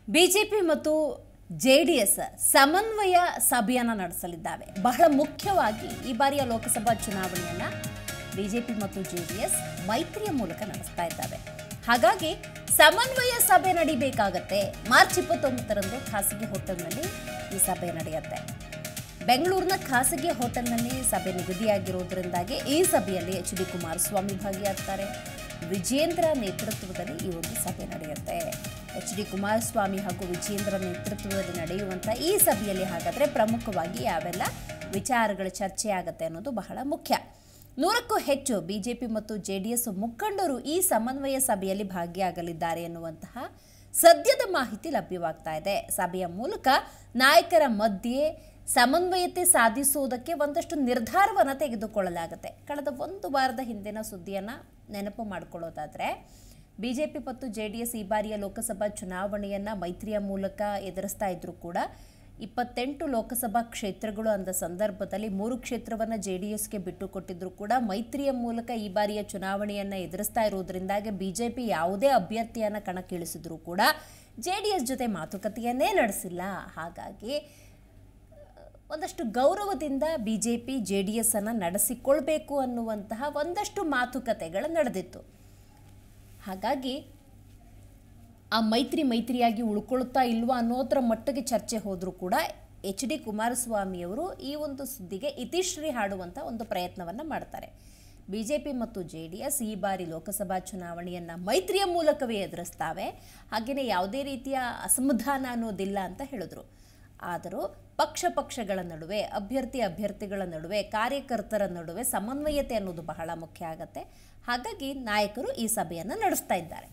BJP ಮತ್ತು JDS ಸಮನ್ವಯ ಸಭೆಯನ್ನು ನಡೆಸಲಿದ್ದಾವೆ ಬಹಳ ಮುಖ್ಯವಾಗಿ ಈ ಬಾರಿಯ ಲೋಕಸಭಾ ಚುನಾವಣೆಯನ್ನ ಬಿಜೆಪಿ ಮತ್ತು ಜೆಡಿಎಸ್ ಮೈತ್ರಿಯ ಮೂಲಕ ನಡೆಸ್ತಾ ಇದ್ದಾವೆ ಹಾಗಾಗಿ ಸಮನ್ವಯ ಸಭೆ ನಡಿಬೇಕಾಗತ್ತೆ ಮಾರ್ಚ್ ಇಪ್ಪತ್ತೊಂಬತ್ತರಂದು ಖಾಸಗಿ ಹೋಟೆಲ್ನಲ್ಲಿ ಈ ಸಭೆ ನಡೆಯುತ್ತೆ ಬೆಂಗಳೂರಿನ ಖಾಸಗಿ ಹೋಟೆಲ್ನಲ್ಲಿ ಸಭೆ ನಿಗದಿಯಾಗಿರೋದ್ರಿಂದಾಗಿ ಈ ಸಭೆಯಲ್ಲಿ ಎಚ್ ಡಿ ಕುಮಾರಸ್ವಾಮಿ ಭಾಗಿಯಾಗ್ತಾರೆ ವಿಜೇಂದ್ರ ನೇತೃತ್ವದಲ್ಲಿ ಈ ಒಂದು ಸಭೆ ನಡೆಯುತ್ತೆ ಎಚ್ ಡಿ ಕುಮಾರಸ್ವಾಮಿ ಹಾಗೂ ವಿಜೇಂದ್ರ ನೇತೃತ್ವದಲ್ಲಿ ನಡೆಯುವಂಥ ಈ ಸಭೆಯಲ್ಲಿ ಹಾಗಾದರೆ ಪ್ರಮುಖವಾಗಿ ಯಾವೆಲ್ಲ ವಿಚಾರಗಳ ಚರ್ಚೆ ಆಗುತ್ತೆ ಅನ್ನೋದು ಬಹಳ ಮುಖ್ಯ ನೂರಕ್ಕೂ ಹೆಚ್ಚು ಬಿಜೆಪಿ ಮತ್ತು ಜೆಡಿಎಸ್ ಮುಖಂಡರು ಈ ಸಮನ್ವಯ ಸಭೆಯಲ್ಲಿ ಭಾಗಿಯಾಗಲಿದ್ದಾರೆ ಎನ್ನುವಂತಹ ಸದ್ಯದ ಮಾಹಿತಿ ಲಭ್ಯವಾಗ್ತಾ ಇದೆ ಸಭೆಯ ಮೂಲಕ ನಾಯಕರ ಮಧ್ಯೆ ಸಮನ್ವಯತೆ ಸಾಧಿಸುವುದಕ್ಕೆ ಒಂದಷ್ಟು ನಿರ್ಧಾರವನ್ನು ತೆಗೆದುಕೊಳ್ಳಲಾಗುತ್ತೆ ಕಳೆದ ಒಂದು ವಾರದ ಹಿಂದಿನ ಸುದ್ದಿಯನ್ನು ನೆನಪು ಮಾಡಿಕೊಳ್ಳೋದಾದರೆ ಬಿಜೆಪಿ ಮತ್ತು ಜೆ ಡಿ ಎಸ್ ಈ ಬಾರಿಯ ಲೋಕಸಭಾ ಚುನಾವಣೆಯನ್ನು ಮೈತ್ರಿಯ ಮೂಲಕ ಎದುರಿಸ್ತಾ ಇದ್ರೂ ಕೂಡ ಇಪ್ಪತ್ತೆಂಟು ಲೋಕಸಭಾ ಕ್ಷೇತ್ರಗಳು ಅಂದ ಸಂದರ್ಭದಲ್ಲಿ ಮೂರು ಕ್ಷೇತ್ರವನ್ನು ಜೆ ಡಿ ಎಸ್ಗೆ ಬಿಟ್ಟು ಕೊಟ್ಟಿದ್ರು ಕೂಡ ಮೈತ್ರಿಯ ಮೂಲಕ ಈ ಬಾರಿಯ ಚುನಾವಣೆಯನ್ನು ಎದುರಿಸ್ತಾ ಇರೋದ್ರಿಂದಾಗಿ ಬಿಜೆಪಿ ಯಾವುದೇ ಅಭ್ಯರ್ಥಿಯನ್ನು ಕಣಕ್ಕಿಳಿಸಿದ್ರು ಕೂಡ ಜೆ ಡಿ ಎಸ್ ಜೊತೆ ಮಾತುಕತೆಯನ್ನೇ ನಡೆಸಿಲ್ಲ ಹಾಗಾಗಿ ಒಂದಷ್ಟು ಗೌರವದಿಂದ B J P J D S ಅನ್ನು ನಡೆಸಿಕೊಳ್ಬೇಕು ಅನ್ನುವಂತಹ ಒಂದಷ್ಟು ಮಾತುಕತೆಗಳು ನಡೆದಿತ್ತು ಹಾಗಾಗಿ ಆ ಮೈತ್ರಿ ಮೈತ್ರಿಯಾಗಿ ಉಳ್ಕೊಳ್ತಾ ಇಲ್ವಾ ಅನ್ನೋದ್ರ ಮಟ್ಟಿಗೆ ಚರ್ಚೆ ಹೋದರೂ ಕೂಡ ಎಚ್ ಡಿ ಕುಮಾರಸ್ವಾಮಿಯವರು ಈ ಒಂದು ಸುದ್ದಿಗೆ ಇತಿಶ್ರೀ ಹಾಡುವಂಥ ಒಂದು ಪ್ರಯತ್ನವನ್ನು ಮಾಡ್ತಾರೆ ಬಿ ಜೆ ಪಿ ಮತ್ತು ಜೆ ಡಿ ಎಸ್ ಈ ಬಾರಿ ಲೋಕಸಭಾ ಚುನಾವಣೆಯನ್ನು ಮೈತ್ರಿಯ ಮೂಲಕವೇ ಎದುರಿಸ್ತಾವೆ ಹಾಗೆಯೇ ಯಾವುದೇ ರೀತಿಯ ಅಸಮಾಧಾನ ಅನ್ನೋದಿಲ್ಲ ಅಂತ ಹೇಳಿದ್ರು ಆದರೂ ಪಕ್ಷ ಪಕ್ಷಗಳ ನಡುವೆ ಅಭ್ಯರ್ಥಿ ಅಭ್ಯರ್ಥಿಗಳ ನಡುವೆ ಕಾರ್ಯಕರ್ತರ ನಡುವೆ ಸಮನ್ವಯತೆ ಅನ್ನೋದು ಬಹಳ ಮುಖ್ಯ ಆಗತ್ತೆ ಹಾಗಾಗಿ ನಾಯಕರು ಈ ಸಭೆಯನ್ನು ನಡೆಸ್ತಾ ಇದ್ದಾರೆ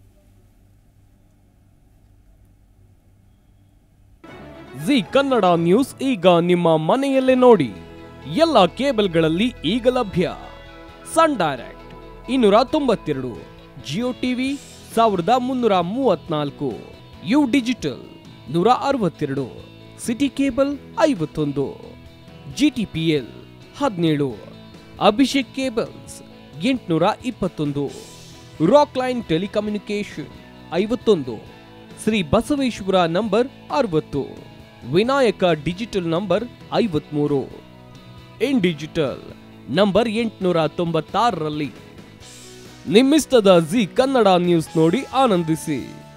ಜಿ ಕನ್ನಡ ನ್ಯೂಸ್ ಈಗ ನಿಮ್ಮ ಮನೆಯಲ್ಲೇ ನೋಡಿ ಎಲ್ಲ ಕೇಬಲ್ಗಳಲ್ಲಿ ಈಗ ಲಭ್ಯ ಸನ್ ಡೈರೆಕ್ಟ್ ಇನ್ನೂರ ತೊಂಬತ್ತೆರಡು ಜಿಯೋ ಟಿವಿ ಸಾವಿರದ ಮುನ್ನೂರ ಮೂವತ್ನಾಲ್ಕು ಯು ಡಿಜಿಟಲ್ ನೂರ ಅರವತ್ತೆರಡು ಸಿಟಿ ಕೇಬಲ್ ಐವತ್ತೊಂದು ಜಿ ಟಿ ಪಿ ಎಲ್ ಹದಿನೇಳು ಅಭಿಷೇಕ್ ಕೇಬಲ್ಸ್ ಎಂಟುನೂರ ಇಪ್ಪತ್ತೊಂದು ರಾಕ್ ಲೈನ್ ಟೆಲಿಕಮ್ಯುನಿಕೇಶನ್ ಐವತ್ತೊಂದು ಶ್ರೀ ಬಸವೇಶ್ವರ ನಂಬರ್ ಅರವತ್ತು ವಿನಾಯಕ ಡಿಜಿಟಲ್ ನಂಬರ್ ಐವತ್ಮೂರು ಇನ್ ಡಿಜಿಟಲ್ ನಂಬರ್ ಎಂಟುನೂರ ತೊಂಬತ್ತಾರರಲ್ಲಿ ನಿಮ್ಮಿಸ್ತದ ಜಿ ಕನ್ನಡ ನ್ಯೂಸ್ ನೋಡಿ ಆನಂದಿಸಿ